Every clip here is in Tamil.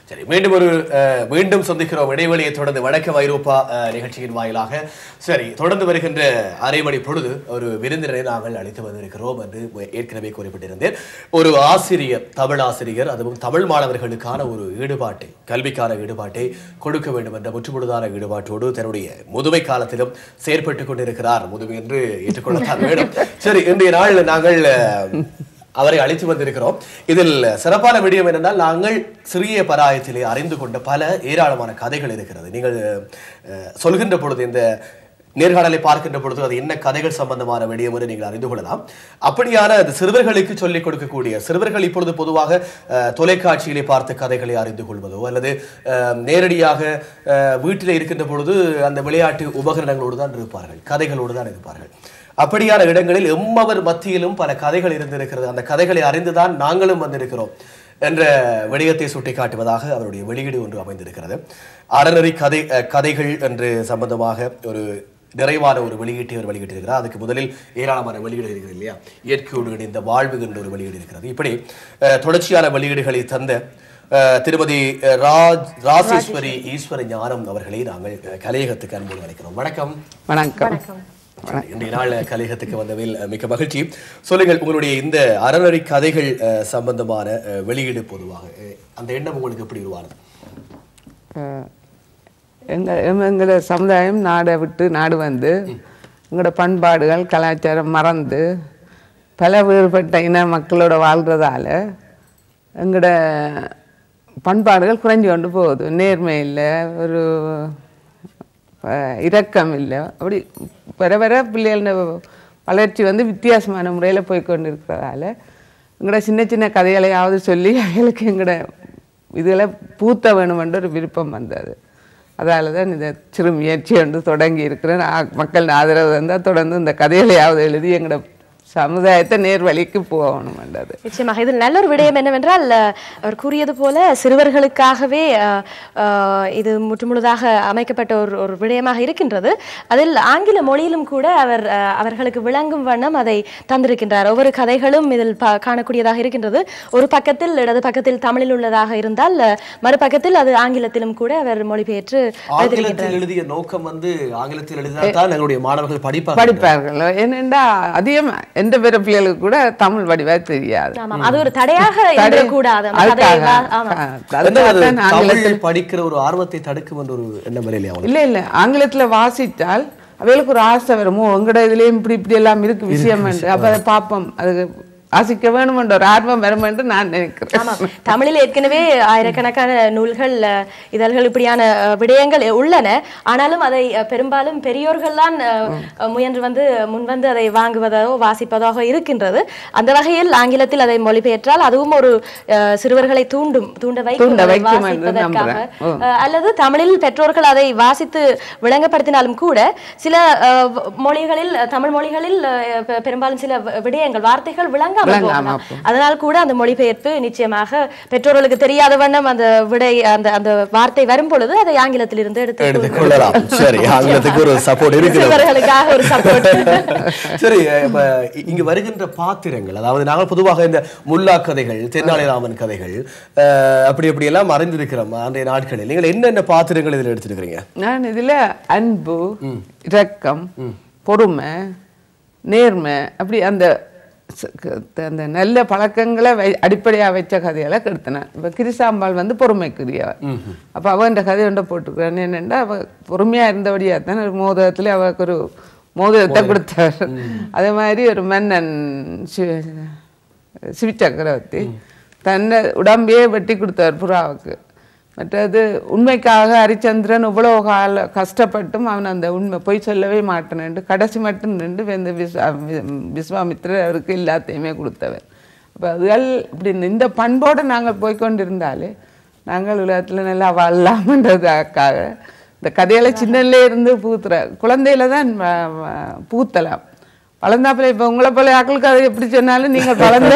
சரி மீண்டும் ஒரு அஹ், மீண்டும் சந்திக்கிறோம் இடைவெளியை தொடர்ந்து வணக்கம் ஐரோப்பா அஹ், நிகழ்ச்சியின் வாயிலாக சரி தொடர்ந்து வருகின்ற அரை மணி பொழுது ஒரு விருந்தினரை நாங்கள் அழைத்து வந்திருக்கிறோம் என்று ஏற்கனவே குறிப்பிட்டிருந்தேன் ஒரு ஆசிரியர் தமிழ் ஆசிரியர் அதுவும் தமிழ் மாணவர்களுக்கான ஒரு ஈடுபாட்டை கல்விக்கான ஈடுபாட்டை கொடுக்க வேண்டும் என்ற முற்றுமுழுதான ஈடுபாட்டோடு தன்னுடைய முதுமை காலத்திலும் செயற்பட்டுக் கொண்டிருக்கிறார் முதுமை என்று ஏற்றுக்கொள்ளத்தான் வேண்டும் சரி இன்றைய நாள் நாங்கள் அஹ், அவரை அழைத்து வந்திருக்கிறோம் இதில் சிறப்பான விடயம் என்னென்றால் நாங்கள் சிறிய பராயத்திலே அறிந்து கொண்ட பல ஏராளமான கதைகள் இருக்கிறது நீங்கள் அஹ், சொல்கின்ற பொழுது இந்த நேர்காணலை பார்க்கின்ற பொழுது அது என்ன கதைகள் சம்பந்தமான விடயம் என்று நீங்கள் அறிந்து கொள்ளலாம் அப்படியான அது சிறுவர்களுக்கு சொல்லிக் கொடுக்கக்கூடிய சிறுவர்கள் இப்பொழுது பொதுவாக அஹ், தொலைக்காட்சியிலே பார்த்த கதைகளை அறிந்து கொள்வதோ அல்லது அஹ், நேரடியாக அஹ், வீட்டிலே இருக்கின்ற பொழுது அந்த விளையாட்டு உபகரணங்களோடு தான் இருப்பார்கள் கதைகளோடு தான் இருப்பார்கள் அப்படியான இடங்களில் எம்மவர் மத்தியிலும் பல கதைகள் இருந்திருக்கிறது அந்த கதைகளை அறிந்துதான் நாங்களும் வந்திருக்கிறோம் என்ற விடயத்தை சுட்டிக்காட்டுவதாக அவருடைய வெளியீடு ஒன்று அமைந்திருக்கிறது அறநெறி கதை அஹ், கதைகள் என்று சம்பந்தமாக ஒரு நிறைவான ஒரு வெளியீட்டை அவர் வெளியிட்டிருக்கிறார் அதுக்கு முதலில் ஏராளமான வெளியீடு இருக்கிறது இல்லையா இயற்கையோடு இணைந்த வாழ்வு என்ற ஒரு வெளியீடு இருக்கிறது இப்படி அஹ், தொடர்ச்சியான வெளியீடுகளை தந்த அஹ், திருமதி அஹ், ராஜ் ராசேஸ்வரி ஈஸ்வர ஞானம் அவர்களை நாங்கள் அஹ், கலையகத்துக்கு அன்போடு அழைக்கிறோம் வணக்கம் வணக்கம் இன்றைய நாள் கலையகத்துக்கு வந்ததில் அஹ், மிக்க மகிழ்ச்சி சொல்லுங்கள் உங்களுடைய இந்த அறநெறி கதைகள் அஹ், சம்பந்தமான அஹ், வெளியீடு பொதுவாக அஹ், அந்த எண்ணம் உங்களுக்கு எப்படி உருவானது அஹ், எங்க எம் எங்களோட சமுதாயம் நாடை விட்டு நாடு வந்து எங்களோட பண்பாடுகள் கலாச்சாரம் மறந்து பல வேறுபட்ட இன மக்களோட வாழ்கிறதால எங்களோட பண்பாடுகள் குறைஞ்சு கொண்டு போகுது நேர்மை இல்லை ஒரு அஹ், இரக்கம் இல்லை அப்படி வர வர பிள்ளைகளோட வளர்ச்சி வந்து வித்தியாசமான முறையில் போய் கொண்டு இருக்கிறதால எங்களோட சின்ன சின்ன கதைகளையாவது சொல்லி அவங்களுக்கு எங்களோட இதில் பூத்த வேணுமென்ற ஒரு விருப்பம் வந்தது அதால தான் இந்த சிறு முயற்சி வந்து தொடங்கி இருக்கிறேன் ஆ- மக்கள் ஆதரவு வந்தால் தொடர்ந்து இந்த கதைகளையாவது எழுதி எங்களோட சமுதாயத்தை நேர் வழிக்கு போகணுமென்றது நிச்சயமாக இதில் நல்ல ஒரு விடயம் என்னவென்றால் அஹ், அவர் கூறியது போல சிறுவர்களுக்காகவே அஹ், அஹ், இது முற்றுமுழுதாக அமைக்கப்பட்ட ஒரு ஒரு விடயமாக இருக்கின்றது அதில் ஆங்கில மொழியிலும் கூட அவர் அஹ், அவர்களுக்கு விளங்கும் வண்ணம் அதை தந்திருக்கின்றார் ஒவ்வொரு கதைகளும் இதில் ப- காணக்கூடியதாக இருக்கின்றது ஒரு பக்கத்தில் இடது பக்கத்தில் தமிழில் உள்ளதாக இருந்தால் அஹ், மறுபக்கத்தில் அது ஆங்கிலத்திலும் கூட அவர் மொழிபெயர்த்து ஆங்கிலத்தில் எழுதிய நோக்கம் வந்து ஆங்கிலத்தில் எழுதினால்தான் எங்களுடைய மாணவர்கள் படிப்பார்கள் படிப்பார்கள் ஏனென்றா அதிகமா எந்த பிற பிள்ளைகளுக்கு கூட தமிழ் வடிவா தெரியாது ஆமாம் அது ஒரு தடையாக இருக்கக்கூடாது அந்த கதையை அதுக்காக வா- ஆமாம் ஆ, என்ன அதுக்காக அது தான் ஆங்கிலத்தில் தமிழ் படிக்கிற ஒரு ஆர்வத்தை தடுக்கும் என்ற ஒரு எண்ணம் இல்லையா உங்களுக்கு? இல்ல இல்ல ஆங்கிலத்துல வாசித்தால் அவைகளுக்கு ஒரு ஆசை வருமோ உங்களோட இதுலயும் இப்படி இப்படி எல்லாம் இருக்கு விஷயம் அப்ப அதை பார்ப்போம் அது வாசிக்க வேணுமென்ற ஒரு ஆர்வம் வரும் என்று நான் நினைக்கிறேன் ஆமாம் தமிழில் ஏற்கனவே ஆயிரக்கணக்கான நூல்கள் அஹ், இதழ்கள் இப்படியான அஹ், விடயங்கள் உள்ளன ஆனாலும் அதை அஹ், பெரும்பாலும் பெரியோர்கள் தான் முயன்று வந்து முன்வந்து அதை வாங்குவதோ வாசிப்பதாக இருக்கின்றது அந்த வகையில் ஆங்கிலத்தில் அதை மொழிபெயர்த்தால் அதுவும் ஒரு அஹ், சிறுவர்களை தூண்டும் தூண்ட வைக்கும் தூண்ட அதை வைக்கும் என்று வாசிப்பதற்காக நம்புறேன். அஹ், அல்லது தமிழில் பெற்றோர்கள் அதை வாசித்து விளங்கப்படுத்தினாலும் கூட சில அஹ், வ- மொழிகளில் அஹ், தமிழ் மொழிகளில் அஹ், பெ- பெரும்பாலும் சில வ- விடயங்கள் வார்த்தைகள் விளங்காமல் விளங்காம போகலாம் அதனால் கூட அந்த மொழிபெயர்ப்பு நிச்சயமாக பெற்றோர்களுக்கு தெரியாத வண்ணம் அந்த விடை அந்த அந்த வார்த்தை வரும் பொழுது அதை ஆங்கிலத்திலிருந்து எடுத்து எடுத்துக் கொள்ளலாம் சரி ஆங்கிலத்துக்கு ஒரு சப்போர்ட் இருக்கிறது சிறுவர்களுக்காக ஒரு சப்போர்ட் சரி இப்ப இ- இங்கு வருகின்ற பாத்திரங்கள் அதாவது நாங்கள் பொதுவாக இந்த முல்லா கதைகள் தென்னாலிராமன் கதைகள் அஹ், அப்படி அப்படி எல்லாம் அறிந்திருக்கிறோம் அன்றைய நாட்களில் நீங்கள் என்னென்ன பாத்திரங்கள் இதில் எடுத்திருக்கிறீங்க நான் இதுல அன்பு இரக்கம் பொறுமை நேர்மை அப்படி அந்த ச- க- அந்த நல்ல பழக்கங்களை வை அடிப்படையா வச்ச கதைகளை கெடுத்தினேன் இப்போ கிரிசாம்பாள் வந்து பொறுமைக்குரியவ அப்ப அவன் கதை ஒன்றை போட்டுக்கிறேன் என்னென்னா அவ பொறுமையா இருந்தபடியா தான் ஒரு மோதிரத்துல அவருக்கு ஒரு மோதிரத்தை கொடுத்தவர் அதே மாதிரி ஒரு மன்னன் சி- சிவி சக்கரவர்த்தி தன்னை உடம்பையே வெட்டி கொடுத்தவர் புறாவுக்கு மற்றது உண்மைக்காக ஹரிச்சந்திரன் இவ்வளோ கால கஷ்டப்பட்டும் அவன் அந்த உண்மை பொய் சொல்லவே மாட்டேன்னு கடைசி மட்டும் நின்று இந்த விஸ்வா வி- விஸ்வாமித்திரர் அவருக்கு எல்லாத்தையுமே கொடுத்தவர் அப்போ அதுகள் இப்படி இந்த பண்போடு நாங்கள் போய்க்கொண்டிருந்தாலே நாங்கள் உலகத்தில் நல்லா வாழலாம்ன்றதுக்காக இந்த கதையில சின்னல இருந்து பூத்துற குழந்தையில தான் வ- வ- பூத்தலாம் வளர்ந்தாப்புல இப்போ உங்களை போல ஆக்களுக்கு அதை எப்படி சொன்னாலும் நீங்கள் வளர்ந்த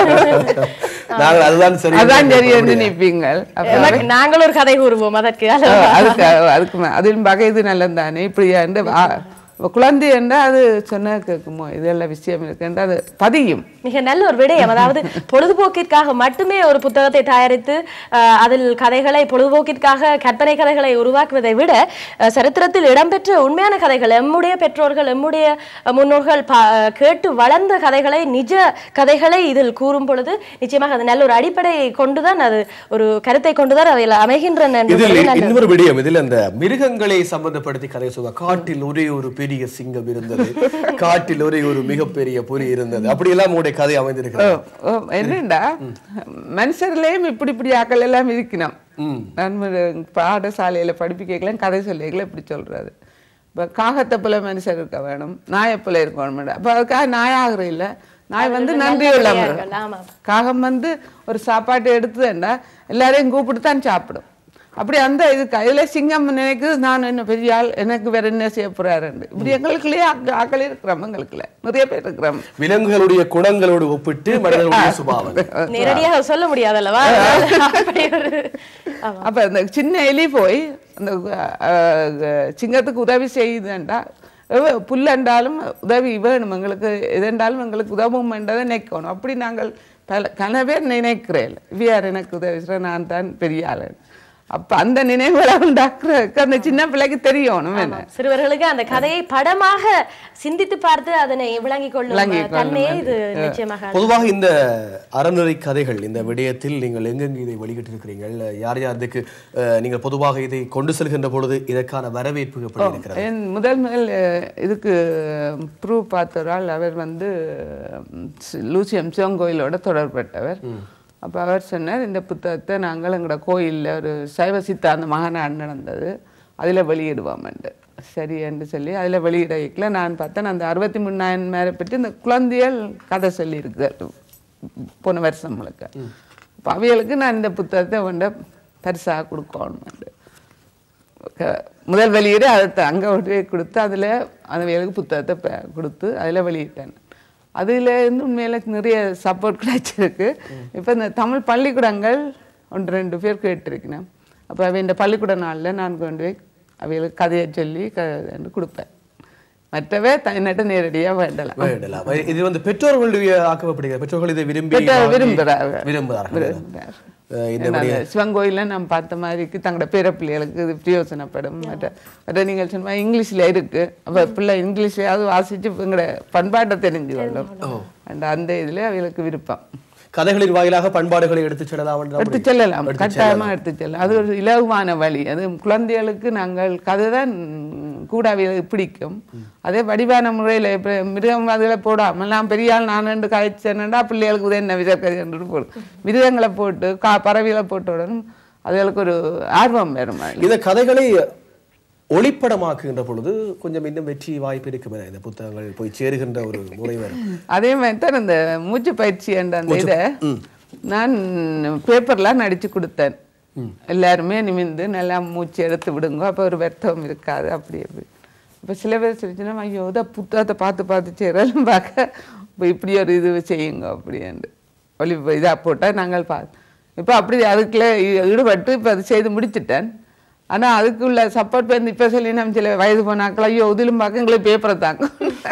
நாங்கள் அதுதான் சரி அதான் சரி என்று நிற்பீங்கள் அப்ப நாங்கள் ஒரு கதை கூறுவோம் அதற்கு அஹ் அதுக்கு அதுக்கு மே- அதிலும் வகை இது நல்லது தானே இப்படி வந்து வா- இப்ப குழந்தை என்றால் அது சொன்ன கேட்குமோ இதெல்லாம் விஷயம் இருக்குன்ற அது பதியும் மிக நல்ல ஒரு விடயம் அதாவது பொழுதுபோக்கிற்காக மட்டுமே ஒரு புத்தகத்தை தயாரித்து அஹ், அதில் கதைகளை பொழுதுபோக்கிற்காக கற்பனை கதைகளை உருவாக்குவதை விட அஹ், சரித்திரத்தில் இடம்பெற்ற உண்மையான கதைகள் எம்முடைய பெற்றோர்கள் எம்முடைய அஹ், முன்னோர்கள் பா- கேட்டு வளர்ந்த கதைகளை நிஜ கதைகளை இதில் கூறும் பொழுது நிச்சயமாக அது நல்ல ஒரு அடிப்படையை கொண்டுதான் அது ஒரு கருத்தை கொண்டுதான் அவையில் அமைகின்றன என்பது இதில் நல்லது. இன்னொரு விடயம் இதில் அந்த மிருகங்களை சம்பந்தப்படுத்தி கதை சொல்லுவாங்க காட்டில் ஒரே ஒரு பெரிய சிங்கம் இருந்தது காட்டில் ஒரே ஒரு மிகப்பெரிய புலி இருந்தது அப்படியெல்லாம் உங்களுடைய கதை அமைந்திருக்கிறது ஓ, என்னடா மனுஷர்லயும் இப்படி இப்படி ஆக்கள் எல்லாம் இருக்கணும் நான் ஒரு பாடசாலையில படிப்பிக்கலாம் கதை சொல்லிக்கலாம் இப்படி சொல்றாரு இப்ப காகத்தை போல மனுஷர் இருக்க வேணும் நாயை போல இருக்க வேணும் அப்ப அதுக்காக நாய் ஆகுற இல்ல நாய் வந்து நன்றி உள்ளவங்க ஆமா காகம் வந்து ஒரு சாப்பாட்டு எடுத்துதுன்னா எல்லாரையும் கூப்பிட்டு தான் சாப்பிடும் அப்படி அந்த இதுக்கு அதில் சிங்கம் நினைக்குது நான் என்ன பெரிய ஆள் எனக்கு வேற என்ன செய்ய போறாருன்னு இப்படி எங்களுக்குள்ளேயே ஆக்க- ஆக்கள் இருக்கிறோம் எங்களுக்குள்ள நிறைய பேர் இருக்கிறோம் விலங்குகளுடைய குணங்களோடு ஒப்பிட்டு மனிதனுடைய சுபாவம் நேரடியாக சொல்ல முடியாதல்லவா அப்படி ஒரு ஆமா அப்ப அந்த சின்ன எலி போய் அந்த அஹ், அஹ், சிங்கத்துக்கு உதவி செய்யுதுண்டா எவ்வ- புல்லண்டாலும் உதவி வேணும் எங்களுக்கு எதென்றாலும் எங்களுக்கு உதவும் என்றதை நினைக்கணும் அப்படி நாங்கள் பல கன பேர் நினைக்கிறேன் இவ்வியார் எனக்கு உதவி செய்ற நான் தான் பெரிய ஆளு அப்ப அந்த நினைவுகளை உண்டாக்குறதுக்கு அந்த சின்ன பிள்ளைக்கு தெரியணும் என்ன சிறுவர்களுக்கு அந்த கதையை படமாக சிந்தித்து பார்த்து அதனை விளங்கிக் கொள்ளும் விளங்கிக் கொள்ளும். தன்மையே இது நிச்சயமாக பொதுவாக இந்த அறநிறை கதைகள் இந்த விடயத்தில் நீங்கள் எங்கெங்கு இதை வெளியிட்டிருக்கிறீர்கள் யார் யார் இதுக்கு அஹ், நீங்கள் பொதுவாக இதை கொண்டு செல்கின்ற பொழுது இதற்கான வரவேற்பு எப்படி இருக்கிறது என் முதல் முதல் அஹ், இதுக்கு ப்ரூவ் பார்த்தவரால் அவர் வந்து ம், சி- லூசியம் சிவங்கோயிலோட தொடர்பட்டவர் அப்போ அவர் சொன்னார் இந்த புத்தகத்தை நாங்கள் எங்களோட கோயிலில் ஒரு சைவ சித்தாந்த மகாநாடு நடந்தது அதில் வெளியிடுவோம்ண்டு சரி என்று சொல்லி அதில் வெளியிட வைக்கல நான் பார்த்தேன் அந்த அறுபத்தி மூணாயிரம் மேலே பற்றி இந்த குழந்தைகள் கதை சொல்லியிருக்கு போன வருஷம் முழுக்க அப்போ அவைகளுக்கு நான் இந்த புத்தகத்தை கொண்ட பரிசாக கொடுக்கணும் க- முதல் வெளியீடு அதை அங்கே கொண்டு போய் கொடுத்து அதில் அதுகளுக்கு புத்தகத்தை ப- கொடுத்து அதில் வெளியிட்டேன் அதில் இருந்து உண்மையில நிறைய சப்போர்ட் கிடைச்சிருக்கு இப்போ இந்த தமிழ் பள்ளிக்கூடங்கள் ஒன்று ரெண்டு பேர் கேட்டிருக்கிறேன் அப்போ அவை இந்த பள்ளிக்கூட நாளில் நான் கொண்டு போய் அவைகளுக்கு கதையை சொல்லி க கொடுப்பேன் மற்றவே தன்னிட்ட நேரடியாக வேண்டலாம் வேண்டலாம் இது வந்து பெற்றோர்களுடைய ஆக்கப்படுகிறது பெற்றோர்கள் இதை விரும்பி பெற்றோர் வாங்கி விரும்புகிறார்கள். விரும்புகிறார்கள் விரும்புகிறார். அஹ் இந்த ஏன்னா, அந்த சிவங்கோயிலில் நாம் பார்த்த மாதிரிக்கு தங்களோட பேர பிள்ளைகளுக்கு இது பிரயோசனப்படும் மற்ற மற்ற நீங்கள் சொன்ன இங்கிலீஷில் இருக்கு அப்போ பிள்ளை இங்கிலீஷ்லையாவது வாசிச்சு எங்களோட பண்பாட்டை தெரிஞ்சு கொள்ளும் அந்த அந்த இதில் அவங்களுக்கு விருப்பம் கதைகளின் வாயிலாக பண்பாடுகளை எடுத்துச் செல்லலாம் என்ற எடுத்து செல்லலாம் கட்டாயமா எடுத்து செல்லலாம் அது ஒரு இலகுவான வழி அது குழந்தைகளுக்கு நாங்கள் கதை தான் கூட அவைகளுக்கு பிடிக்கும் அதே வடிவான முறையில் இப்போ மிருகம் அதில் போடாமல் நான் பெரிய ஆள் நான் ரெண்டு காய்ச்சேன்னா பிள்ளைகளுக்கு உதவி என்ன விதக்கதை என்று போடும் மிருகங்களை போட்டு கா பறவைகளை போட்ட உடனே அதுகளுக்கு ஒரு ஆர்வம் வரும் அதுல. இந்த கதைகளை ஒளிப்படமாக்குகின்ற பொழுது கொஞ்சம் இன்னும் வெற்றி வாய்ப்பு இருக்கும் என இந்த புத்தகங்கள் போய் சேருகின்ற ஒரு முறை வரும் அதே மாதிரி தான் இந்த மூச்சு பயிற்சி என்ற அந்த இதை நான் பேப்பர்லாம் நடிச்சு கொடுத்தேன் எல்லாருமே நிமிந்து நல்லா மூச்சு எடுத்து விடுங்க அப்போ ஒரு வருத்தம் இருக்காது அப்படி அப்படி இப்போ சில பேர் சொல்லிச்சுன்னா ஐயோ இதை புத்தகத்தை பார்த்து பார்த்து செய்கிறோம் பார்க்க இப்போ இப்படி ஒரு இது செய்யுங்க அப்படின்ட்டு ஒளி இதாக போட்டால் நாங்கள் பா இப்போ அப்படி அதுக்குள்ளே ஈ- ஈடுபட்டு இப்போ அது செய்து முடிச்சிட்டேன் ஆனா அதுக்குள்ள சப்போர்ட் பண்ணி இப்போ சொல்லி நம்ம சில வயது போனாக்கள் ஐயோ இதிலும் பார்க்க எங்களுக்கு பேப்பரை தாங்க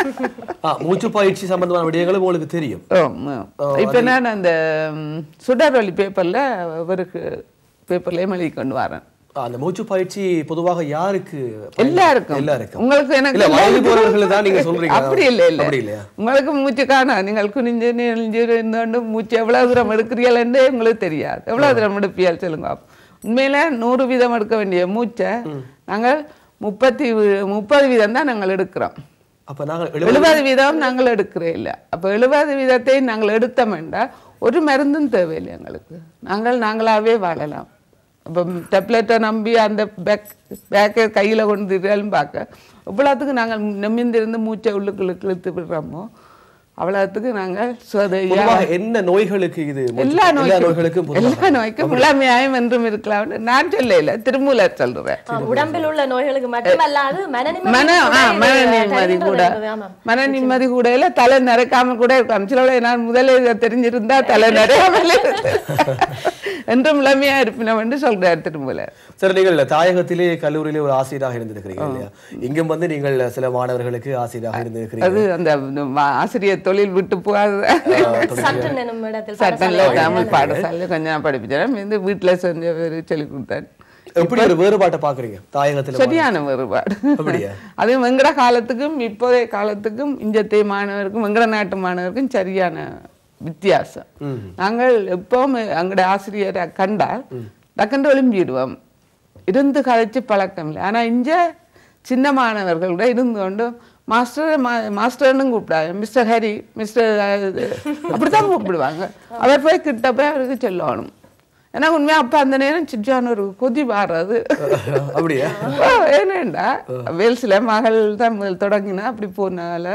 ஆ, மூச்சு பயிற்சி சம்பந்தமான விடயங்களும் உங்களுக்கு தெரியும் இப்போ நான் அந்த ம், சுடர்வழி பேப்பர்ல அவருக்கு பேப்பர்லயே எழுதி கொண்டு வரேன் ஆ, அந்த மூச்சு பயிற்சி பொதுவாக யாருக்கு எல்லாருக்கும் எல்லாருக்கும் உங்களுக்கு எனக்கு இல்ல வயது போறவர்கள் தான் நீங்க சொல்றீங்க அப்படி இல்லை இல்லை அப்படி இல்லையா உங்களுக்கு மூச்சு காணோம் நீங்கள் குனிஞ்சு நெளிஞ்சு இருந்தோண்டு மூச்சு எவ்வளவு தூரம் எடுக்கிறீங்களே உங்களுக்கு தெரியாது எவ்வளவு தூரம் எடுப்பியால் சொல்லுங்க உண்மையில நூறு வீதம் எடுக்க வேண்டிய மூச்சை நாங்கள் முப்பத்தி வி- முப்பது வீதம் தான் நாங்கள் எடுக்கிறோம் அப்ப நாங்கள் எழுபது எழுபது வீதம் நாங்கள் எடுக்கிறே இல்லை அப்போ எழுபது வீதத்தை நாங்கள் எடுத்தோம் என்றால் ஒரு மருந்தும் தேவையில்லை எங்களுக்கு நாங்கள் நாங்களாவே வாழலாம் அப்போ டெப்லெட்டை நம்பி அந்த பேக் பேக்கை கையில் கொண்டு இருக்காலும் பார்க்க இவ்வளோத்துக்கு நாங்கள் நிமிர்ந்திருந்து மூச்சை உள்ளுக்குள்ள இழுத்து விடுறோமோ அவ்வளோத்துக்கு நாங்கள் சுதையா பொதுவாக என்ன நோய்களுக்கு இது மூச்சு- எல்லா எல்லா நோய்க்கும் நோய்களுக்கும் பொதுவாக எல்லா நோய்க்கும் இளமையாயும் என்றும் இருக்கலாம் நான் சொல்லல திருமூலர் சொல்றேன் ஆ, உடம்பில் உள்ள நோய்களுக்கு மட்டுமல்லாது மன நிம்மதி மன கூட ஆ, இது மன நிம்மதி தருகின்றது கூட என்பது, ஆமாம். மன நிம்மதி கூட இல்ல தலை நிறைக்காம கூட இருக்கலாம் சில வேளை நான் முதல்ல இதை தெரிஞ்சிருந்தா தலை நிறையாமல் என்றும் இளமையா இருப்பினம் என்று சொல்றார் திரும்பல சரி நீங்கள் தாயகத்திலே கல்லூரியிலே ஒரு ஆசிரியராக இருந்திருக்கிறீங்க இல்லையா இங்கும் வந்து நீங்கள் சில மாணவர்களுக்கு ஆசிரியராக இருந்திருக்கிறீங்க அது அந்த வா- ஆசிரியர் தொழில் விட்டு போகாத சட்டன் என்னும் இடத்தில் சட்டம்ல தமிழ் பாடசாலை கொஞ்சம் நான் படிப்பிச்சேன் வந்து வீட்டுல செஞ்ச சொல்லி கொடுத்தேன் எப்படி ஒரு வேறுபாட்டை பாக்குறீங்க தாயகத்துல சரியான வேறுபாடு அப்படியா? அது வெங்கட காலத்துக்கும் இப்போதைய காலத்துக்கும் இஞ்சத்தை மாணவருக்கும் வெங்கட நாட்டு மாணவருக்கும் சரியான வித்தியாசம் நாங்கள் எப்பவும் அங்கட ஆசிரியரை கண்டால் டக்குன்னு ஒளிம்பிடுவோம் இருந்து கதைச்சு பழக்கம் இல்லை ஆனா இங்க சின்ன மாணவர்கள் கூட இருந்து கொண்டு மாஸ்டர் மா- மாஸ்டர்னு கூப்பிடாங்க மிஸ்டர் ஹரி மிஸ்டர் அப்படித்தான் கூப்பிடுவாங்க அவர் போய் கிட்ட போய் அவருக்கு சொல்லணும் ஏன்னா உண்மையா அப்ப அந்த நேரம் சிச்சான ஒரு கொதி வாடுறது அப்படியா ஓ, ஏனேண்டா வேல்ஸ்ல மகள் தான் முதல் தொடங்கினா அப்படி போனால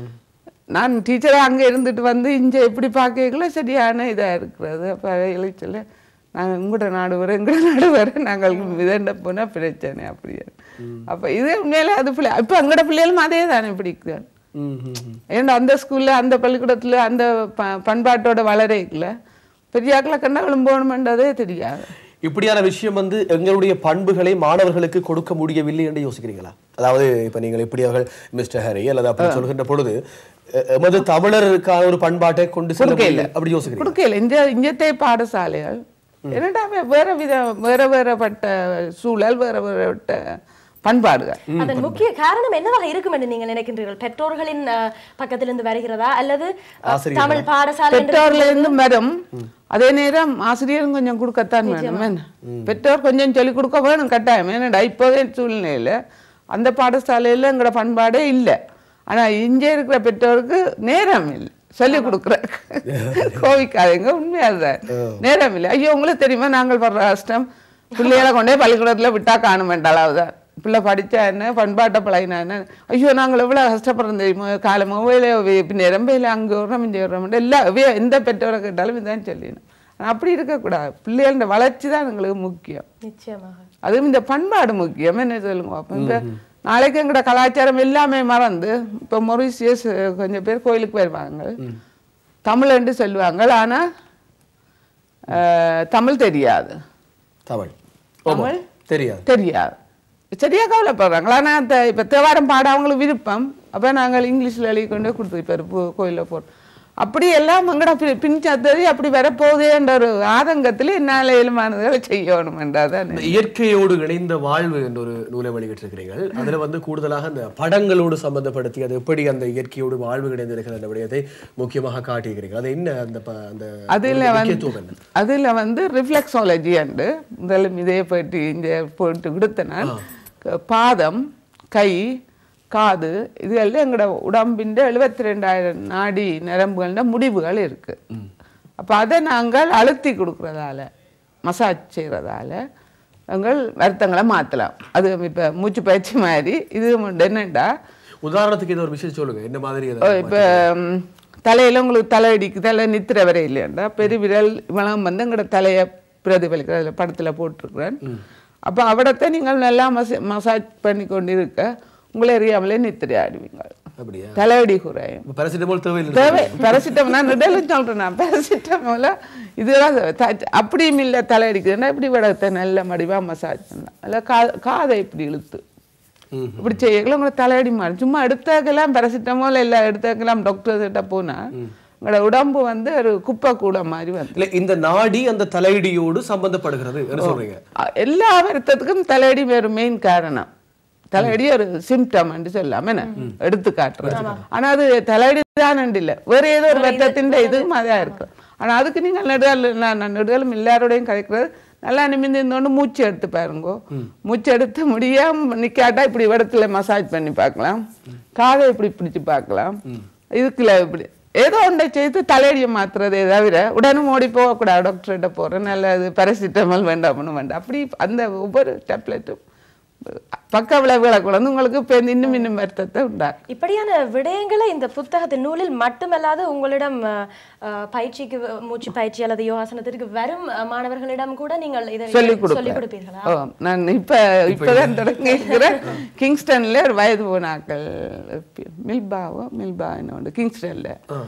நான் டீச்சரா அங்க இருந்துட்டு வந்து இங்க எப்படி பார்க்கல சரியான இதா இருக்கிறது அப்ப எழுச்சல நாங்க உங்களோட நாடு வர எங்களோட நாடு வர நாங்கள் விதண்ட போனா பிரச்சனை அப்படியே அப்ப இது உண்மையில அது பிள்ளை இப்ப எங்களோட பிள்ளைகளும் அதே தானே பிடிக்குது ம், ம், ம். ஏன்னா அந்த ஸ்கூல்ல அந்த பள்ளிக்கூடத்துல அந்த ப- பண்பாட்டோட வளரைக்குல பெரியாக்களை கண்டா விளம்போணுமென்றதே தெரியாது இப்படியான விஷயம் வந்து எங்களுடைய பண்புகளை மாணவர்களுக்கு கொடுக்க முடியவில்லை என்று யோசிக்கிறீங்களா அதாவது இப்ப நீங்கள் இப்படி அவர்கள் மிஸ்டர் ஹரி அல்லது அப்படி சொல்கின்ற பொழுது எ- எமது தமிழருக்கான ஒரு பண்பாட்டை கொண்டு செல்ல கொடுக்கல. முடியல அப்படி யோசிக்கிறீங்க கொடுக்கல இந்த இஞ்சத்தை பாடசாலைகள் என்னடா வே- வேற வித வேற வேறப்பட்ட சூழல் வேற வேறப்பட்ட பண்பாடுகள் அதன் முக்கிய காரணம் என்னவாக இருக்கும் என்று நீங்கள் நினைக்கின்றீர்கள் பெற்றோர்களின் அஹ், பக்கத்திலிருந்து வருகிறதா அல்லது அஹ், ஆசிரியர்களா? தமிழ் பாடசாலை என்று பெற்றோர்ல இருந்து வரும் அதே நேரம் ஆசிரியரும் கொஞ்சம் கொடுக்கத்தான் வேணும் என்ன? பெற்றோர் கொஞ்சம் சொல்லிக் கொடுக்க வேணும் கட்டாயம் ஏன்னா இப்போதே சூழ்நிலையில அந்த பாடசாலையில எங்கட பண்பாடே இல்லை ஆனா இங்கே இருக்கிற பெற்றோருக்கு நேரம் இல்லை சொல்லிக் கொடுக்குற கோவிக்காதீங்க உண்மையாதான் நேரம் இல்லை ஐயோ உங்களுக்கு தெரியுமா நாங்கள் படுற கஷ்டம் பிள்ளைகளை கொண்டே பள்ளிக்கூடத்துல விட்டா காணும் வேண்டாளாவதான் பிள்ளை படிச்சா என்ன பண்பாட்டை பழகினா என்ன ஐயோ நாங்கள் எவ்வளவு கஷ்டப்படுறோம் தெரியுமா காலை மொபைல நேரம் போயில அங்கே வர்றோம் இங்கே வர்றோம் எல்லா வே- எந்த பெற்றோரை கேட்டாலும் இதான் சொல்லணும் ஆனா அப்படி இருக்கக்கூடாது பிள்ளைகளோட வளர்ச்சி தான் எங்களுக்கு முக்கியம் நிச்சயமாக அதுவும் இந்த பண்பாடு முக்கியம் என்ன சொல்லுங்க அப்போ இந்த நாளைக்கு எங்கட கலாச்சாரம் எல்லாமே மறந்து இப்போ மொரிசியஸ் கொஞ்சம் பேர் கோயிலுக்கு வருவாங்க தமிழ்ன்னு சொல்லுவாங்க ஆனா அஹ், தமிழ் தெரியாது தமிழ் ஆமா. தமிழ்? தெரியாது தெரியாது சரியா கவலைப்படுறாங்களா ஆனால் அந்த இப்போ தேவாரம் பாட அவங்களுக்கு விருப்பம் அப்போ நாங்கள் இங்கிலீஷில் எழுதி கொண்டு கொடுத்து இப்போ கோயிலில் போகிறோம் அப்படி எல்லாம் எங்கட பி- பின் சத்ததி அப்படி வரப்போகுதேன்ற ஒரு ஆதங்கத்தில் என்னால் இயலுமானதை செய்யணும் என்றாதான் இந்த இயற்கையோடு இணைந்த வாழ்வு என்ற ஒரு நூலை வெளியிட்டிருக்கிறீர்கள் அதுல வந்து கூடுதலாக அந்த படங்களோடு சம்பந்தப்படுத்தி அது எப்படி அந்த இயற்கையோடு வாழ்வு இணைந்திருக்கிற அந்த விடயத்தை முக்கியமாக காட்டியிருக்கிறீர்கள் அது என்ன அந்த ப- அந்த அதில் முக்கியத்துவம் வந்து என்ன அதில் வந்து ரிஃப்ளெக்ஸாலஜி அண்டு முதல்ல இதே போயிட்டு இந்த போட்டு கொடுத்த நான் க- பாதம் கை காது இதெல்லாம் எங்களோட உடம்பின் எழுபத்தி ரெண்டாயிரம் நாடி நரம்புகள முடிவுகள் இருக்கு அப்போ அதை நாங்கள் அழுத்தி கொடுக்கறதால மசாஜ் செய்கிறதால நாங்கள் வருத்தங்களை மாற்றலாம் அது இப்போ மூச்சு பயிற்சி மாதிரி இது என்னண்டா உதாரணத்துக்கு இது ஒரு விஷயம் சொல்லுங்க என்ன மாதிரி ஓ, இப்ப ம், தலையில உங்களுக்கு தலை அடிக்கு தலை நித்திர வரை இல்லையாண்டா பெருவிரல் இவெல்லாம் வந்து எங்களோட தலையை பிரதிபலிக்கிற அதில் படத்தில் போட்டிருக்கிறேன் அப்போ அவடத்தை நீங்கள் நல்லா மச மசாஜ் பண்ணி கொண்டு இருக்க உங்களை அறியாமலே நித்திரை ஆடுவீங்க அப்படியா தலையடி குறையும் பேராசிட்டமால் தேவையில்லை தேவை பேராசிட்டமால் நான் நெடலும் சொல்கிறேன் நான் பேராசிட்டமால இதெல்லாம் த- அப்படியும் இல்லை தலை அடிக்குதுன்னா இப்படி விடத்தை நல்ல மடிவா மசாஜ் பண்ணலாம் இல்லை கா காதை இப்படி இழுத்து ம். இப்படி செய்யலாம் உங்களை தலையடி மாறும் சும்மா எடுத்தாக்கலாம் பேராசிட்டமால் எல்லாம் எடுத்தாக்கலாம் டாக்டர் கிட்ட போனா உங்களோட உடம்பு வந்து ஒரு குப்பை கூட மாதிரி வந்து இல்ல இந்த நாடி அந்த தலையடியோடு சம்பந்தப்படுகிறது என்ன சொல்றீங்க அ- எல்லா வருத்தத்துக்கும் தலையடி வேறு மெயின் காரணம் தலையடி ஒரு சிம்டம் என்று சொல்லலாம் என்ன எடுத்து காட்டுறது ஆனா அது தலையடி தான் இல்ல வேற ஏதோ ஒரு வருத்தத்தின் இதுவும் அதான் இருக்கு ஆனா அதுக்கு நீங்க நெடுதல் நான் நான் நெடுதலும் எல்லாரோடையும் கதைக்கிறது நல்லா நிமிந்து இருந்தோண்டு மூச்சு எடுத்து பாருங்க மூச்சு எடுத்து முடியாம நிக்காட்டா இப்படி இடத்துல மசாஜ் பண்ணி பார்க்கலாம் காதை இப்படி பிடிச்சு பார்க்கலாம் இதுக்குள்ள இப்படி ஏதோ ஒன்றை செய்து தலையடியை மாத்துறதே தவிர உடனும் ஓடி போகக்கூடாது டாக்டர்கிட்ட போகிறேன் நல்லது பேராசிட்டமால் வேண்டாம்னு வேண்டாம் அப்படி அந்த ஒவ்வொரு டேப்லெட்டும் பக்க விளைவுகளை கொண்டு உங்களுக்கு இப்போ இன்னும் இன்னும் வருத்தத்தை உண்டாக்கும் இப்படியான விடயங்களை இந்த புத்தகத்தின் நூலில் மட்டுமல்லாது உங்களிடம் அஹ், அஹ், பயிற்சிக்கு வ- மூச்சு பயிற்சி அல்லது யோகாசனத்திற்கு வரும் அஹ், மாணவர்களிடம் கூட நீங்கள் இதை சொல்லிக் சொல்லிக் கொடுப்பேன் கொடுப்பீர்களா ஓ நான் இப்போ இப்போதான் தொடங்கி இருக்கிறேன் கிங்ஸ்டன்ல ஒரு வயது போனாக்கள் மில்பாவோ மில்பா என்ன கிங்ஸ்டன்ல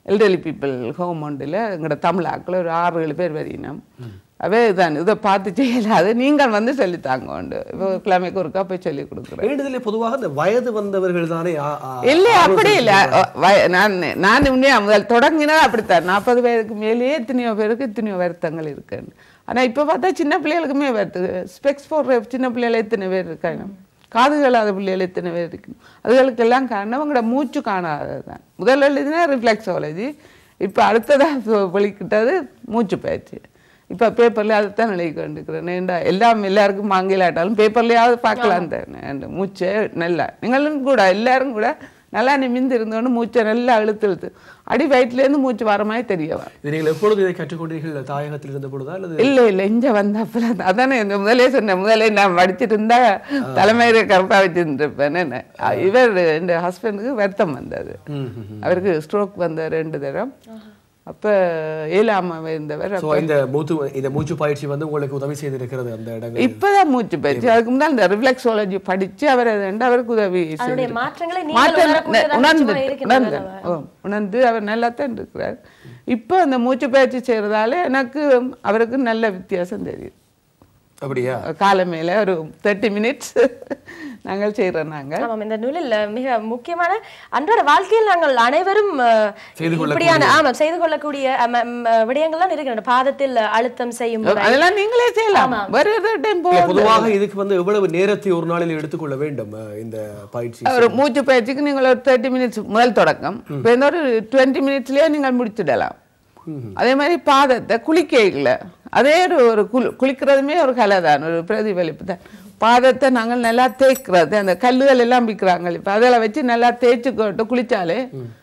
எல்டர்லி பீப்புள் ஹோம் ஒன்றில் எங்களோட தமிழாக்கள் ஒரு ஆறு ஏழு பேர் வரையினோம் அவே இதான் இதை பார்த்து செய்யலாது நீங்கள் வந்து சொல்லித்தாங்க உண்டு இப்போ கிழமைக்கு ஒருக்கா போய் சொல்லி கொடுக்குறேன் வேண்டுதலே பொதுவாக இந்த வயது வந்தவர்கள் தானே ஆ- ஆ- இல்லை அப்படி இல்லை வய- நான் நான் உண்மையா முதல் தொடங்கினா அப்படித்தான் நாற்பது வயதுக்கு மேலேயே எத்தனையோ பேருக்கு எத்தனையோ வருத்தங்கள் இருக்குன்னு ஆனா இப்போ பார்த்தா சின்ன பிள்ளைகளுக்குமே வருது ஸ்பெக்ஸ் போடுற சின்ன பிள்ளைகள் எத்தனை பேர் இருக்காங்க காது கேளாத பிள்ளைகள் எத்தனை பேர் இருக்கு அதுகளுக்கெல்லாம் காரணம் அவங்களோட மூச்சு காணாதது தான் முதல்ல எழுதினா ரிஃப்ளெக்ஸாலஜி இப்போ அடுத்ததாக வெளிக்கிட்டது மூச்சு பயிற்சி இப்போ பேப்பர்ல அதைத்தான் எழுதி கொண்டிருக்கிறேன் ஏண்டா எல்லாம் எல்லாருக்கும் ஆங்கிலாட்டாலும் பேப்பர்லயாவது பார்க்கலாம் தானே அந்த மூச்சை நல்லா நீங்களும் கூட எல்லாரும் கூட நல்லா நிமிந்து இருந்தோன்னு மூச்சை நல்லா இழுத்து இழுத்து அடி வயிற்றுலேருந்து மூச்சு வர மாதிரி தெரிய வரும் இது நீங்கள் எப்பொழுது இதை கற்றுக்கொண்டீர்கள் தாயகத்தில் இருந்த பொழுதா அல்லது இல்லை இல்லை இங்க வந்தப்பல அதானே இந்த முதலே சொன்னேன் முதலே நான் படிச்சுட்டு இருந்தா தலைமையில கரெக்டாக வச்சுருப்பேன் என்ன இவர் என் ஹஸ்பண்டுக்கு வருத்தம் வந்தது அவருக்கு ஸ்ட்ரோக் வந்த ரெண்டு தரம் அப்ப ஏழாம இருந்தவர் ஸோ இந்த மூச்சு இந்த மூச்சு பயிற்சி வந்து உங்களுக்கு உதவி செய்திருக்கிறது அந்த இடங்கள் இப்பதான் மூச்சு பயிற்சி அதுக்கு முன்னாடி இந்த ரிஃப்ளெக்ஸாலஜி படிச்சு அவர் அதை ரெண்டு அவருக்கு உதவி அதனுடைய செய்திருக்கார். மாற்றங்களை நீங்கள் மாற்றம் உணரக்கூடியதாக உணர்ந்து நிச்சயமா இருக்கின்றது உணர்ந்து ஓ, உணர்ந்து அவர் நல்லா தான் இருக்கிறார் இப்போ அந்த மூச்சு பயிற்சி செய்யறதால எனக்கு அவருக்கு நல்ல வித்தியாசம் தெரியுது அப்படியா காலை மேல ஒரு தேர்ட்டி மினிட்ஸ் நாங்கள் செய்கிறோம் நாங்கள் ஆமாம் இந்த நூலில் மிக முக்கியமான அன்றாட வாழ்க்கையில் நாங்கள் அனைவரும் அஹ், செய்து இப்படியான ஆமாம் செய்து கொள்ளக்கூடிய அஹ், ம- ம- விடயங்கள்லாம் இருக்கின்றன பாதத்தில் அழுத்தம் செய்யும் முறை. அதெல்லாம் நீங்களே செய்யலாம் வேற ஏதோ டைம் இல்ல, பொதுவாக இதுக்கு வந்து எவ்வளவு நேரத்தை ஒரு நாளில் எடுத்துக்கொள்ள வேண்டும் அஹ், இந்த பயிற்சி ஒரு மூச்சு பயிற்சிக்கு நீங்கள் ஒரு தேர்ட்டி மினிட்ஸ் முதல் தொடக்கம் இப்போ இந்த ஒரு டுவெண்ட்டி மினிட்ஸ்லேயே நீங்கள் முடிச்சிடலாம் அதே மாதிரி பாதத்தை குளிக்கையில் அதே ஒரு ஒரு குளி குளிக்கிறதுமே ஒரு கலை தான் ஒரு பிரதிபலிப்பு தான் பாதத்தை நாங்கள் நல்லா தேய்க்கிறது அந்த கல்லுகள் எல்லாம் விற்கிறாங்க இப்போ அதில் வச்சு நல்லா தேய்ச்சி கொண்டு குளிச்சாலே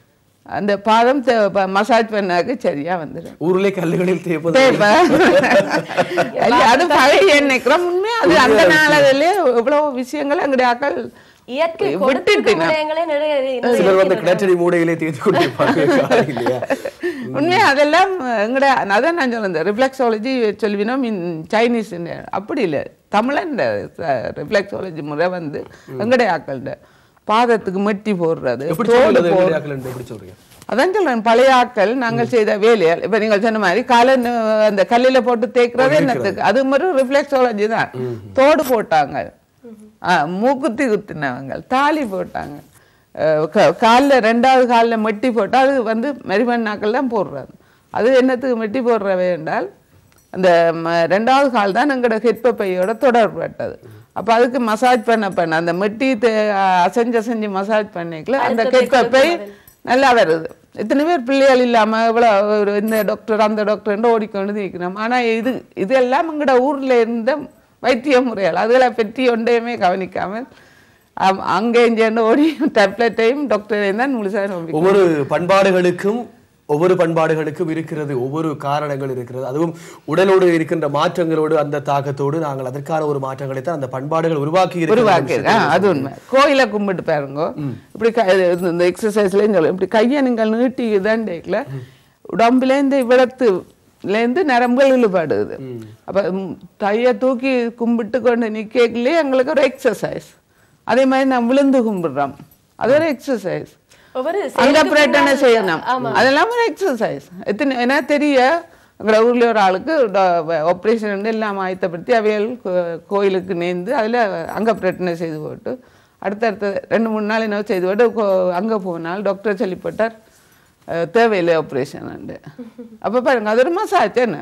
அந்த பாதம் மசாஜ் பண்ணாக்கு சரியா வந்துடும் ஊர்ல கல்லுகளில் தேய்ப்பது தேய்ப்ப. இல்ல, அது பழைய நினைக்கிறோம் உண்மையா அது அந்த நாளிலே இவ்வளவு விஷயங்கள் எங்களுடைய ஆக்கள் இயற்கை விட்டுட்டு கொடுத்திருக்கும் நான். விடயங்களே நிறைய நிறைய சிலர் வந்து கிணற்றடி மூடையிலே தேய்த்து கொண்டிருப்பாங்க இல்லையா உண்மையா அதெல்லாம் எங்கட அதான் நான் சொன்னேன் ரிஃப்ளெக்ஸாலஜி சொல்லுவினோம் இன் சைனீஸ் அப்படி இல்லை தமிழன் ரிஃப்ளெக்ஸாலஜி முறை வந்து எங்களுடைய ஆக்கள்கிட்ட பாதத்துக்கு மெட்டி போடுறது எப்படி தோல் சொல்றது போ- எங்களுடைய ஆட்கள் என்று எப்படி சொல்றீங்க அதான் சொல்றேன் பழைய ஆட்கள் நாங்கள் செய்த வேலையால் இப்ப நீங்கள் சொன்ன மாதிரி காலை நு- அந்த கல்லில போட்டு தேய்க்கிறது என்னத்துக்கு அது மாதிரி ரிஃப்ளெக்ஸாலஜி தான் தோடு போட்டாங்க ஆ, மூக்குத்தி குத்தினவங்க தாலி போட்டாங்க காலில் ரெண்டாவது காலில் மெட்டி போட்டால் அது வந்து மெரிமண்ணாக்கள் தான் போடுறது அது என்னத்துக்கு மெட்டி போடுறவை என்றால் அந்த ம- ரெண்டாவது கால் தான் எங்களோட ஹெட்ப பையோட தொடர்பட்டது அப்போ அதுக்கு மசாஜ் பண்ண பண்ண அந்த மெட்டி தே- அசைஞ்சு அசைஞ்சு மசாஜ் பண்ணிக்கல அந்த ஹெட்ப பை நல்லா வருது இத்தனை பேர் பிள்ளைகள் இல்லாம இவ்வளோ ஒரு இந்த டாக்டர் அந்த டாக்டர் ஓடிக்கொண்டு நிற்கிறோம் ஆனா இது இதெல்லாம் எங்களோட ஊர்ல இருந்த வைத்திய முறைகள் அதுகளை பற்றி ஒன்றையுமே கவனிக்காமல் அம்- அங்கே இங்கேன்னு ஓடி டேப்லெட்டையும் டாக்டரையும் தான் முழுசாக நம்பி ஒவ்வொரு பண்பாடுகளுக்கும் ஒவ்வொரு பண்பாடுகளுக்கும் இருக்கிறது ஒவ்வொரு காரணங்கள் இருக்கிறது அதுவும் உடலோடு இருக்கின்ற மாற்றங்களோடு அந்த தாக்கத்தோடு நாங்கள் அதற்கான ஒரு மாற்றங்களை தான் அந்த பண்பாடுகள் உருவாக்கி உருவாக்கி இருக்கிறது ஆ, அது உண்மை கோயிலை கும்பிட்டு பாருங்க இப்படி க- இது- இந்த எக்ஸசைஸ்லேயும் சொல்லுவோம் இப்படி கையை நீங்கள் நீட்டி இதான் டேக்கில் உடம்புலேருந்து இவ்வளத்துலேருந்து நரம்புகள் இழுபடுது அப்போ கையை தூக்கி கும்பிட்டு கொண்டு நிற்கலே எங்களுக்கு ஒரு எக்ஸசைஸ் அதே மாதிரி நான் விழுந்து கும்பிடுறோம் அது ஒரு எக்ஸசைஸ் ஒவ்வொரு அங்க செயலுக்கு பிரட்டனை பின்னால் செய்யணும் அதெல்லாம் ஒரு எக்ஸசைஸ் எத்தனை ஏன்னா தெரிய எங்களை ஊர்ல ஒரு ஆளுக்கு ஆப்ரேஷன் எல்லாம் ஆயத்தப்படுத்தி அவையல் கோ- கோயிலுக்கு நேர்ந்து அதில் அங்க பிரட்டனை செய்து போட்டு அடுத்தடுத்த ரெண்டு மூணு நாள் என்ன செய்து போட்டு கோ- அங்க போனால் டாக்டர் சொல்லி போட்டார் அஹ், தேவையில்லை ஆப்ரேஷன் அப்ப பாருங்க அது ஒரு மசாஜ் என்ன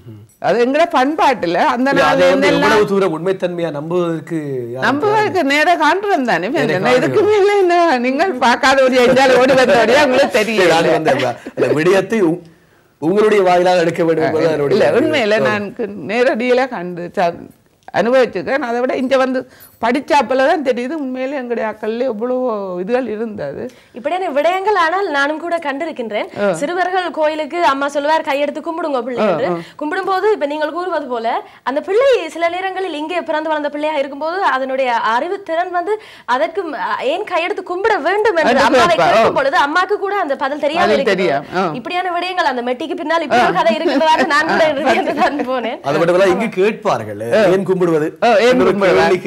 அது எங்கட பண்பாட்டுல அந்த இல்ல, நாள்ல அதை வந்து இருந்து எல்லாம் எவ்வளவு தூரம் உண்மைத்தன்மையா நம்புவதற்கு யாரும் நம்புவதற்கு நேர காண்றோம் தானே என்ன இதுக்கு மேல என்ன நீங்கள் பார்க்காத ஒரு எஞ்சால் ஓடி வந்தோடய உங்களுக்கு இல்ல, அது தெரியும் வந்து அந்த விடயத்தை உ- உங்களுடைய வாயிலாக எடுக்க வேண்டும் என்பது இல்ல என்னுடைய உண்மையில நான் நேரடியில கண்டு ச- அனுபவிச்சிருக்கேன் அதை விட இங்க வந்து படிச்சாப்பல தான் தெரியுது உண்மையில எங்களுடைய அக்கல்ல எவ்வளவோ இதுகள் இருந்தது இப்படியான விடயங்கள் ஆனால் நானும் கூட கண்டிருக்கின்றேன் சிறுவர்கள் கோயிலுக்கு அம்மா சொல்லுவார் கையெடுத்து கும்பிடுங்க பிள்ளை என்று கும்பிடும் போது இப்ப நீங்கள் கூறுவது போல அந்த பிள்ளை சில நேரங்களில் இங்கே பிறந்து வளர்ந்த பிள்ளையா இருக்கும்போது அதனுடைய அறிவு திறன் வந்து அதற்கு ம- ஏன் கையெடுத்து கும்பிட வேண்டும் என்று அதுக்கு அம்மாவை அப்ப, கேட்கும் பொழுது அம்மாக்கு கூட அந்த பதில் தெரியாம பதில் இருக்கிறது. தெரியாம, ஆ. இப்படியான விடயங்கள் அந்த மெட்டிக்கு பின்னால் இப்படி ஒரு கதை இருக்கிறதாக நான் கூட என்று தான் போனேன் அது மட்டும் இல்ல இங்கு கேட்பார்கள் ஏன் கும்பிடுவது ஓ, ஏன் என்ற ஒரு கும்பிடுவார்? கேள்வி கேட்பார்கள்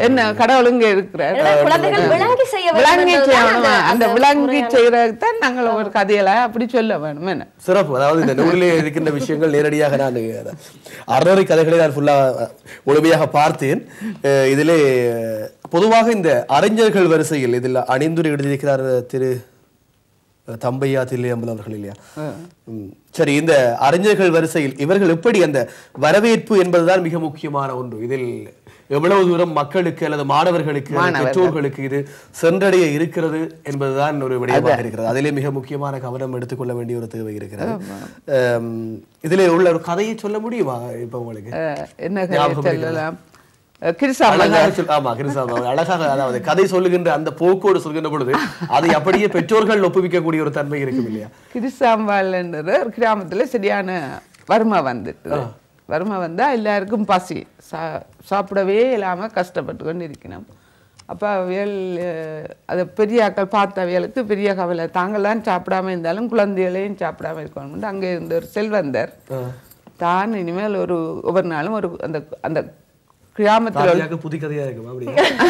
என்ன கடவுள் இங்க இருக்கிறார் ஏன்னா குழந்தைகள் விளங்கி செய்ய வேண்டும் விளங்கி என்பதுதான் செய்யணும் அந்த- அந்த அந்த விளங்கி முறையான- செய்யறதுக்கு தான் நாங்கள் ஒரு கதையில அப்படி சொல்ல வேணும் என்ன சிறப்பு அதாவது இந்த நூலிலே இருக்கின்ற விஷயங்கள் நேரடியாக நான் அறநூறு கதைகளை நான் ஃபுல்லா முழுமையாக பார்த்தேன் அஹ் இதிலே பொதுவாக இந்த அறிஞர்கள் வரிசையில் இதில் அணிந்துரை எழுதியிருக்கிறார் திரு தம்பையா தில்லையம்பலம் அவர்கள் இல்லையா ம். சரி இந்த அறிஞர்கள் வரிசையில் இவர்கள் எப்படி அந்த வரவேற்பு என்பதுதான் மிக முக்கியமான ஒன்று இதில் எவ்வளவு தூரம் மக்களுக்கு அல்லது மாணவர்களுக்கு அல்லது பெற்றோர்களுக்கு இது சென்றடைய இருக்கிறது என்பதுதான் ஒரு விடயமாக இருக்கிறது அதிலே மிக முக்கியமான கவனம் எடுத்துக்கொள்ள வேண்டிய ஒரு தேவை இருக்கிறது அம், இதிலே உள்ள ஒரு கதையை சொல்ல முடியுமா இப்ப உங்களுக்கு அஹ், என்ன கதை ஞாபகம் சொல்லலாம் அஹ், கிறிஸ்தாவ அழகாக சொல்- ஆமா கிருஷ்ணா அழகாக அதாவது கதை சொல்லுகின்ற அந்த போக்கோடு சொல்கின்ற பொழுது அதை அப்படியே பெற்றோர்கள் ஒப்புவிக்கக்கூடிய ஒரு தன்மை இருக்கும் இல்லையா கிறிஸ்தாம்பாள்ன்றது ஒரு கிராமத்துல சரியான வறுமை வந்துட்டு வறுமை வந்தா எல்லாருக்கும் பசி சா சாப்பிடவே இல்லாம கஷ்டப்பட்டு கொண்டு இருக்கணும் அப்போ அவியல் அஹ், அதை பெரிய ஆக்கள் பார்த்த அவியலுக்கு பெரிய கவலை தாங்கள்லாம் சாப்பிடாம இருந்தாலும் குழந்தைகளையும் சாப்பிடாம இருக்கணும்னு அங்கே இருந்த ஒரு செல்வந்தர் தான் இனிமேல் ஒரு ஒவ்வொரு நாளும் ஒரு அந்த அந்த கிராமத்தில் பாரதியாருக்கு புது கதையா இருக்கும் அப்படி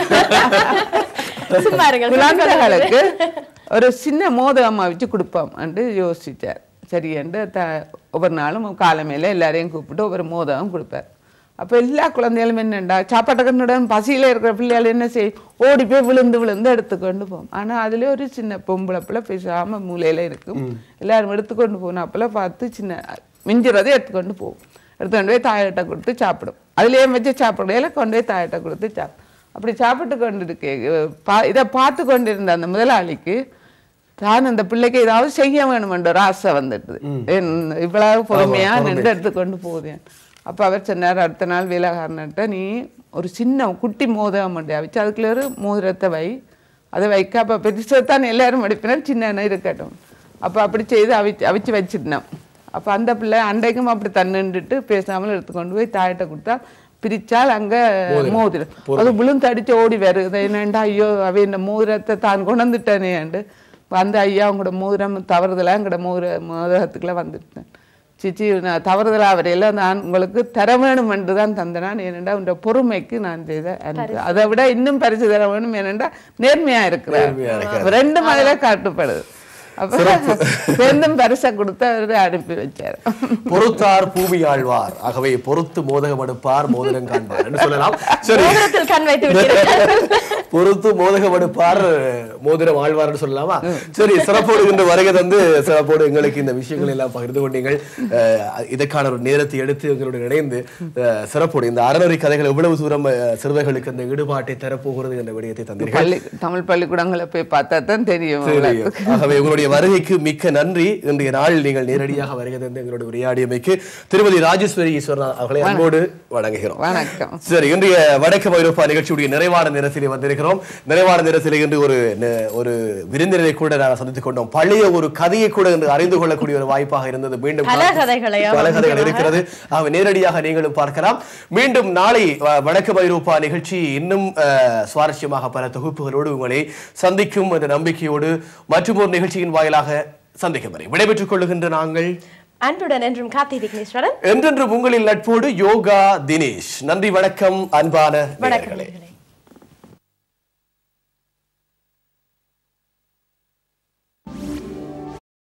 சும்மா இருங்கள் குழந்தைகளுக்கு ஒரு சின்ன மோதகமா வச்சு கொடுப்போம் என்று யோசிச்சார் சரி என்று த ஒவ்வொரு நாளும் காலமையில எல்லாரையும் கூப்பிட்டு ஒவ்வொரு மோதகம் கொடுப்பார் அப்ப எல்லா குழந்தைகளும் என்னண்டா சாப்பாட்டுக்கண்ணுடன் பசியில இருக்கிற பிள்ளைகள் என்ன செய்யும் ஓடி போய் விழுந்து விழுந்து எடுத்துக்கொண்டு போகும் ஆனா அதுல ஒரு சின்ன பொம்பளை பிள்ளை பேசாம மூலையில இருக்கும் எல்லாரும் எடுத்துக்கொண்டு போனாப்புல பார்த்து சின்ன மிஞ்சுறதை எடுத்துக்கொண்டு போகும் எடுத்துக்கொண்டு போய் தாயிட்ட கொடுத்து சாப்பிடும் அதுலயே வச்சு சாப்பிடையில கொண்டு போய் தாயிட்ட கொடுத்து சாப்பிடும் அப்படி சாப்பிட்டு கொண்டு இருக்கே பா இதை பார்த்து கொண்டிருந்த அந்த முதலாளிக்கு தான் அந்த பிள்ளைக்கு ஏதாவது செய்ய வேணுமென்ற ஒரு ஆசை வந்துட்டுது என் இவ்வளவு பொறுமையா நின்று எடுத்துக்கொண்டு போகுது அப்ப அவர் சொன்னார் அடுத்த நாள் வேலைக்காரன்ட்ட நீ ஒரு சின்ன குட்டி மோதிரம் மண்டியா வச்சு அதுக்குள்ள ஒரு மோதிரத்தை வை அதை வைக்க அப்ப பெருசாக தான் எல்லாரும் அடிப்பினர் சின்ன இருக்கட்டும் அப்ப அப்படி செய்து அவிச்சு அவிச்சு வச்சிருந்தோம் அப்ப அந்த பிள்ளை அன்றைக்கும் அப்படி தன்னுண்டுட்டு பேசாமல் எடுத்துக்கொண்டு போய் தாயிட்ட கொடுத்தா பிரிச்சால் அங்க மோதிரம் அது விழுந்து அடிச்சு ஓடி வருது என்னண்டா ஐயோ அவ இந்த மோதிரத்தை தான் கொண்டுட்டேனேண்டு அந்த ஐயா உங்களோட மோதிரம் தவறுதலா எங்களோட மோதிர மோதிரத்துக்குள்ள வந்துட்டேன் சிச்சி நான் தவறுதலா வரையில நான் உங்களுக்கு தர வேணும் என்று தான் தந்தனான் ஏனென்றா உன்ற பொறுமைக்கு நான் செய்த அன்பு. அதை விட இன்னும் பரிசு தர வேணும் ஏனென்றா நேர்மையா இருக்கிறார் ரெண்டு மாதிரில காட்டுப்படுது அப்ப சேர்ந்தும் பரிசை கொடுத்து அவரு அனுப்பி வச்சார் பொறுத்தார் பூமி ஆழ்வார் ஆகவே பொறுத்து மோதகம் எடுப்பார் மோதிரம் காண்பார் என்று சொல்லலாம் சரி மோதிரத்தில் கண் வைத்து விட்டீர்கள் பொறுத்து மோதகம் எடுப்பார் மோதிரம் ஆழ்வார்னு சொல்லலாமா சரி சிறப்போடு இன்று வருகை தந்து சிறப்போடு எங்களுக்கு இந்த விஷயங்கள் எல்லாம் பகிர்ந்து கொண்டீங்கள் அஹ், இதற்கான ஒரு நேரத்தை எடுத்து எங்களுடன் இணைந்து அஹ், சிறப்போடு இந்த அறநெறி கதைகள் எவ்வளவு தூரம் அஹ், சிறுவர்களுக்கு அந்த ஈடுபாட்டை தரப்போகிறது என்ற விடயத்தை தந்தீர்கள் பள்ளி தமிழ் பள்ளிக்கூடங்களை போய் பார்த்தா தான் தெரியும் தெரியும். ஆகவே உங்களுடைய வருகைக்கு மிக்க நன்றி இன்றைய நாள் நீங்கள் நேரடியாக வருகை தந்து எங்களோட உரையாடியமைக்கு திருமதி ராஜேஸ்வரி ஈஸ்வரன் அவர்களை அன்போடு வணங்குகிறோம் வணக்கம் சரி இன்றைய வடக்கு ஐரோப்பா நிகழ்ச்சியுடைய நிறைவான நேரத்திலே வந்திருக்கிறோம் நிறைவான நேரத்திலே இன்று ஒரு நெ- ஒரு விருந்தினரை கூட நாங்கள் சந்தித்துக் கொண்டோம் பழைய ஒரு கதையை கூட இன்று அறிந்து கொள்ளக்கூடிய ஒரு வாய்ப்பாக இருந்தது மீண்டும் பல கதைகளை, ஆமாம், பல கதைகள் நிச்சயமாக. இருக்கிறது ஆக நேரடியாக நீங்களும் பார்க்கலாம் மீண்டும் நாளை வ- வடக்கு ஐரோப்பா நிகழ்ச்சி இன்னும் அஹ், சுவாரஸ்யமாக பல தொகுப்புகளோடு உங்களை சந்திக்கும் என்ற நம்பிக்கையோடு மற்றும் ஒரு நிகழ்ச்சியின் வாயிலாக சந்திக்கும் வரை விடைபெற்றுக் கொள்ளுகின்ற நாங்கள் அன்புடன் என்றும் கார்த்தி விக்னேஸ்வரன் என்றென்றும் உங்களின் நட்போடு யோகா தினேஷ் நன்றி வணக்கம் அன்பான வணக்கம் நேயர்களே. நேயர்களே.